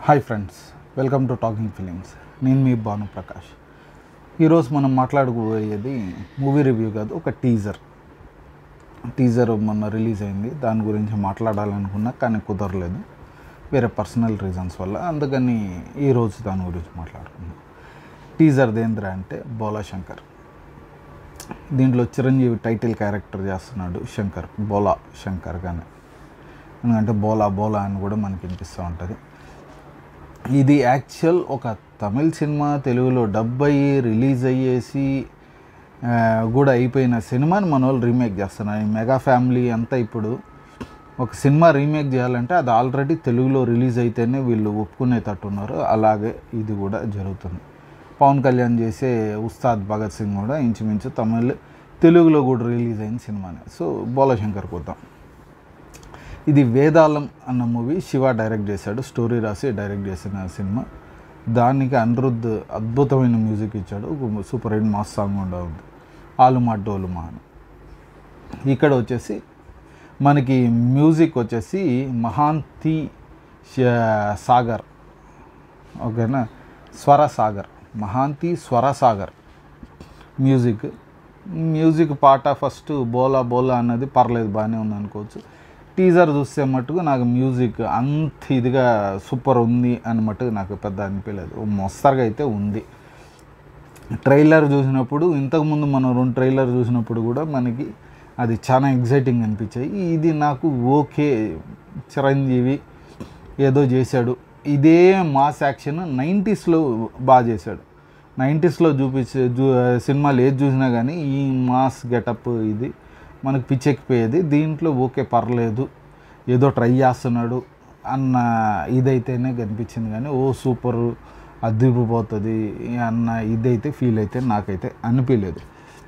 hi friends welcome to talking films నేను మీ భాను ప్రకాష్ ఈరోజు మనం మాట్లాడుకోబోయేది మూవీ రివ్యూ కాదు ఒక టీజర్ టీజర్ మొన్న రిలీజ్ అయింది దాని గురించి మాట్లాడాలనుకున్నా కానీ కుదరలేదు వేరే పర్సనల్ రీజన్స్ వల్ల అందుకని ఈరోజు దాని గురించి మాట్లాడుకున్నాం టీజర్ దేంద్ర అంటే బోలా శంకర్ దీంట్లో చిరంజీవి టైటిల్ క్యారెక్టర్ చేస్తున్నాడు శంకర్ బోలా శంకర్ కానీ ఎందుకంటే బోలా బోలా అని కూడా మనకి వినిపిస్తూ ఉంటుంది ఇది యాక్చువల్ ఒక తమిళ్ సినిమా తెలుగులో డబ్ అయ్యి రిలీజ్ అయ్యేసి ఆ, కూడా అయిపోయిన సినిమాని మన వాళ్ళు రీమేక్ చేస్తున్నారు ఈ మెగా ఫ్యామిలీ అంతా ఇప్పుడు ఒక సినిమా రీమేక్ చేయాలంటే అది ఆల్రెడీ తెలుగులో రిలీజ్ అయితేనే వీళ్ళు ఒప్పుకునేటట్టు ఉన్నారు అలాగే ఇది కూడా జరుగుతుంది పవన్ కళ్యాణ్ చేసే ఉస్తాద్ భగత్ సింగ్ కూడా ఇంచుమించు తమిళ్ తెలుగులో కూడా రిలీజ్ అయిన సినిమానే సో బోలశంకర్ కొద్దాం ఇది వేదాళం అన్న మూవీ శివ డైరెక్ట్ చేశాడు స్టోరీ రాసి డైరెక్ట్ చేసిన సినిమా దానికి అనిరుద్ధ్ అద్భుతమైన మ్యూజిక్ ఇచ్చాడు ఒక సూపర్ హిట్ మాస్ సాంగ్ కూడా ఉంది ఆలుమా డోలుమా అని ఇక్కడ వచ్చేసి మనకి మ్యూజిక్ వచ్చేసి మహాంతి శ- సాగర్ ఓకేనా స్వర సాగర్ మహాంతి స్వర సాగర్ మ్యూజిక్ మ్యూజిక్ పాట ఫస్ట్ బోలా బోలా అన్నది పర్లేదు బాగానే ఉంది అనుకోవచ్చు టీజర్ చూస్తే మట్టుకు నాకు మ్యూజిక్ అంత ఇదిగా సూపర్ ఉంది అని మట్టుకు నాకు పెద్ద అనిపించలేదు ఓ మోస్తరుగా అయితే ఉంది ట్రైలర్ చూసినప్పుడు ఇంతకుముందు మనం రెండు ట్రైలర్ చూసినప్పుడు కూడా మనకి అది చాలా ఎగ్జైటింగ్ అనిపించాయి ఇది నాకు ఓకే చిరంజీవి ఏదో చేశాడు ఇదే మాస్ యాక్షన్ నైంటీస్లో బాగా చేశాడు నైంటీస్లో చూపించే చూ సినిమాలు ఏది చూసినా కానీ ఈ మాస్ గెటప్ ఇది మనకు పిచ్చెక్కిపోయేది దీంట్లో ఓకే పర్లేదు ఏదో ట్రై చేస్తున్నాడు అన్న ఇదైతేనే కనిపించింది కానీ ఓ సూపరు అదిరిపోతుంది అన్న ఇదైతే ఫీల్ అయితే నాకైతే అనిపించలేదు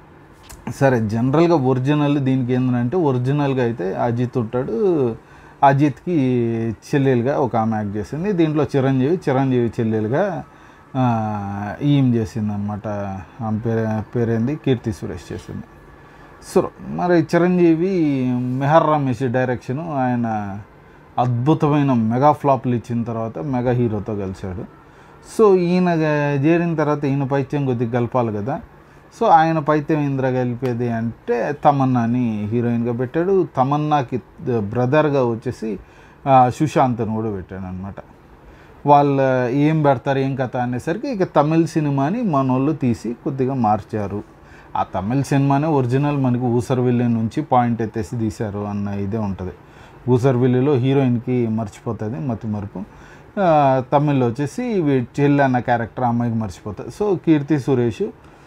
సరే జనరల్గా ఒరిజినల్ దీనికి ఏంటంటే ఒరిజినల్గా అయితే అజిత్ ఉంటాడు అజిత్కి చెల్లెలుగా ఒక ఆమె యాక్ట్ చేసింది దీంట్లో చిరంజీవి చిరంజీవి చెల్లెలుగా ఆ, ఈమె చేసింది అనమాట ఆమె పేరు పేరేంది కీర్తి సురేష్ చేసింది సో మరి చిరంజీవి మెహర్ రమేష్ డైరెక్షను ఆయన అద్భుతమైన మెగా ఫ్లాప్లు ఇచ్చిన తర్వాత మెగా హీరోతో కలిశాడు సో ఈయన చేరిన తర్వాత ఈయన పైత్యం కొద్దిగా కలపాలి కదా సో ఆయన పైత్యం ఇంద్ర కలిపేది అంటే తమన్నాని హీరోయిన్గా పెట్టాడు తమన్నాకి బ్రదర్గా వచ్చేసి ఆ, సుశాంత్ని కూడా పెట్టాడు అనమాట వాళ్ళు ఏం పెడతారు ఏం కథ అనేసరికి ఇక తమిళ్ సినిమాని మనోళ్ళు తీసి కొద్దిగా మార్చారు ఆ తమిళ్ సినిమానే ఒరిజినల్ మనకి ఊసర్విల్లి నుంచి పాయింట్ ఎత్తేసి తీశారు అన్న ఇదే ఉంటుంది ఊసర్విల్లిలో హీరోయిన్కి మర్చిపోతుంది మతి మరుపు ఆ, తమిళ్లో వచ్చేసి వీ- చెల్లి అన్న క్యారెక్టర్ అమ్మాయికి మర్చిపోతుంది సో కీర్తి సురేష్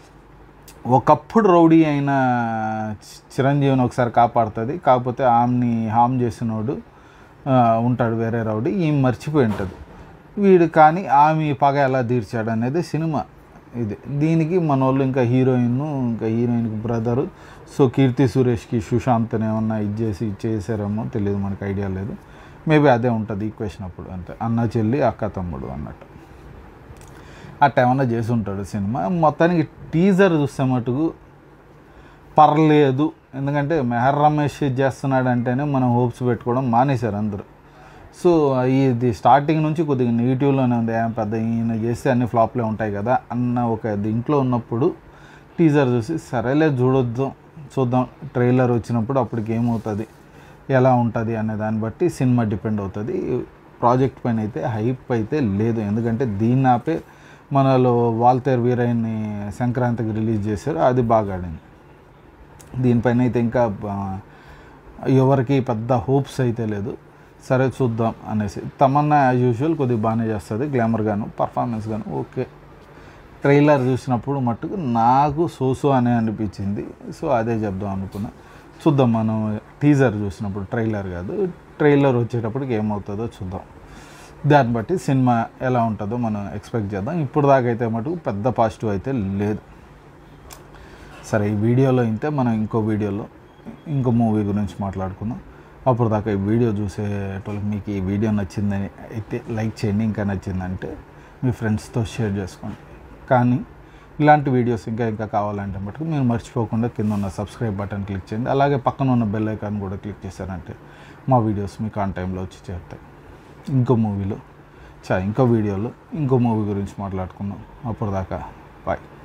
ఒకప్పుడు రౌడీ అయిన చి- చిరంజీవిని ఒకసారి కాపాడుతుంది కాకపోతే ఆమెని హామ్ చేసినోడు ఆ, ఉంటాడు వేరే రౌడీ ఈమె మర్చిపోయి ఉంటుంది వీడు కానీ ఆమె పగ ఎలా తీర్చాడు అనేది సినిమా ఇది దీనికి మన వాళ్ళు ఇంకా హీరోయిన్ ఇంకా హీరోయిన్కి బ్రదరు సో కీర్తి సురేష్కి సుశాంత్ని ఏమన్నా ఇది చేసి చేశారేమో తెలియదు మనకు ఐడియా లేదు మేబీ అదే ఉంటుంది ఈక్వేషన్ అప్పుడు అంటే అన్న చెల్లి అక్క తమ్ముడు అన్నట్టు అట్ట ఏమన్నా చేసి ఉంటాడు సినిమా మొత్తానికి టీజర్ చూస్తే మటుకు పర్లేదు ఎందుకంటే మెహర్ రమేష్ చేస్తున్నాడు అంటేనే మనం హోప్స్ పెట్టుకోవడం మానేశారు అందరూ సో ఇది స్టార్టింగ్ నుంచి కొద్దిగా నెగిటివ్లోనే ఉంది ఏం పెద్ద ఈయన చేస్తే అన్ని ఫ్లాప్లే ఉంటాయి కదా అన్న ఒక దీంట్లో ఉన్నప్పుడు టీజర్ చూసి సరేలే చూడొద్దాం చూద్దాం ట్రైలర్ వచ్చినప్పుడు అప్పటికి ఏమవుతుంది ఎలా ఉంటుంది అనే దాన్ని బట్టి సినిమా డిపెండ్ అవుతుంది ప్రాజెక్ట్ పైన అయితే హైప్ అయితే లేదు ఎందుకంటే దీన్ని ఆపే మనలో వాల్తేర్ వీరయ్యని సంక్రాంతికి రిలీజ్ చేశారు అది బాగా ఆడింది దీనిపైన అయితే ఇంకా ఆ, ఎవరికి పెద్ద హోప్స్ అయితే లేదు సరే చూద్దాం అనేసి తమన్నా యాజ్ యూజువల్ కొద్దిగా బాగానే చేస్తుంది గ్లామర్ గాను పర్ఫార్మెన్స్ గాను ఓకే ట్రైలర్ చూసినప్పుడు మట్టుకు నాకు సోసో అనే అనిపించింది సో అదే చెప్దాం అనుకున్నా చూద్దాం మనం టీజర్ చూసినప్పుడు ట్రైలర్ కాదు ట్రైలర్ వచ్చేటప్పటికి ఏమవుతుందో చూద్దాం దాన్ని బట్టి సినిమా ఎలా ఉంటుందో మనం ఎక్స్పెక్ట్ చేద్దాం ఇప్పుడు దాకా అయితే మటుకు పెద్ద పాజిటివ్ అయితే లేదు సరే ఈ వీడియోలో ఇంతే మనం ఇంకో వీడియోలో ఇంకో మూవీ గురించి మాట్లాడుకుందాం అప్పుడు దాకా ఈ వీడియో చూసేటోళ్ళకి మీకు ఈ వీడియో నచ్చిందని అయితే లైక్ చేయండి ఇంకా నచ్చిందంటే మీ ఫ్రెండ్స్తో షేర్ చేసుకోండి కానీ ఇలాంటి వీడియోస్ ఇంకా ఇంకా కావాలంటే మటుకు మీరు మర్చిపోకుండా కింద ఉన్న సబ్స్క్రైబ్ బటన్ క్లిక్ చేయండి అలాగే పక్కన ఉన్న బెల్ ఐకాన్ కూడా క్లిక్ చేశారంటే మా వీడియోస్ మీకు ఆన్ టైంలో వచ్చి చేరుతాయి ఇంకో మూవీలో చా ఇంకో వీడియోలో ఇంకో మూవీ గురించి మాట్లాడుకుందాం అప్పటిదాకా బాయ్